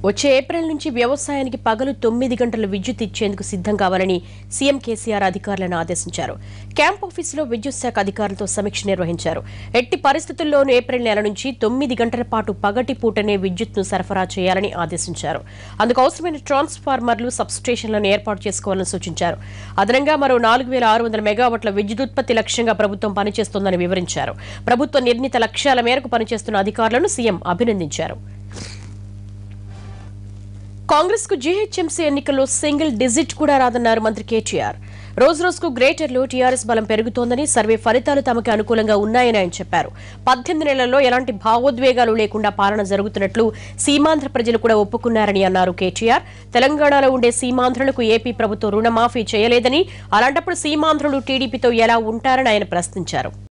వచ్చే ఏప్రిల్ నుంచి వ్యవసాయానికి పగలు తొమ్మిది గంటల విద్యుత్ ఇచ్చేందుకు సిద్ధం కావాలని సీఎం కేసీఆర్ అధికారులను ఆదేశించారు క్యాంప్ ఆఫీసులో విద్యుత్ శాఖ అధికారులతో సమీక్ష నిర్వహించారు ఎట్టి పరిస్థితుల్లోనూ ఏప్రిల్ నెల నుంచి తొమ్మిది గంటల పాటు పగటి పూటనే విద్యుత్ను సరఫరా చేయాలని ఆదేశించారు అందుకు అవసరమైన ట్రాన్స్ఫార్మర్లు సబ్స్టేషన్లను ఏర్పాటు చేసుకోవాలని సూచించారు అదనంగా మరో నాలుగు వేల ఆరు వందల మెగావాట్ల విద్యుదుత్పత్తి లక్ష్యంగా ప్రభుత్వం పనిచేస్తోందని వివరించారు ప్రభుత్వ నిర్ణీత లక్ష్యాల మేరకు పనిచేస్తున్న అధికారులను సీఎం అభినందించారు కాంగ్రెస్ కు జీహెచ్ఎంసీ ఎన్నికల్లో సింగిల్ డిజిట్ కూడా రాదన్నారు మంత్రి కేటీఆర్ రోజు రోజుకు గ్రేటర్లో టీఆర్ఎస్ బలం పెరుగుతోందని సర్వే ఫలితాలు తమకు అనుకూలంగా ఉన్నాయని ఆయన చెప్పారు పద్దెనిమిది నెలల్లో ఎలాంటి భావోద్వేగాలు లేకుండా పాలన జరుగుతున్నట్లు సీమాంధ్ర ప్రజలు కూడా ఒప్పుకున్నారని అన్నారు కేటీఆర్ తెలంగాణలో ఉండే సీమాంధ్రులకు ఏపీ ప్రభుత్వం రుణమాఫీ చేయలేదని అలాంటప్పుడు సీమాంధ్రులు టీడీపీతో ఎలా ఉంటారని ఆయన ప్రశ్నించారు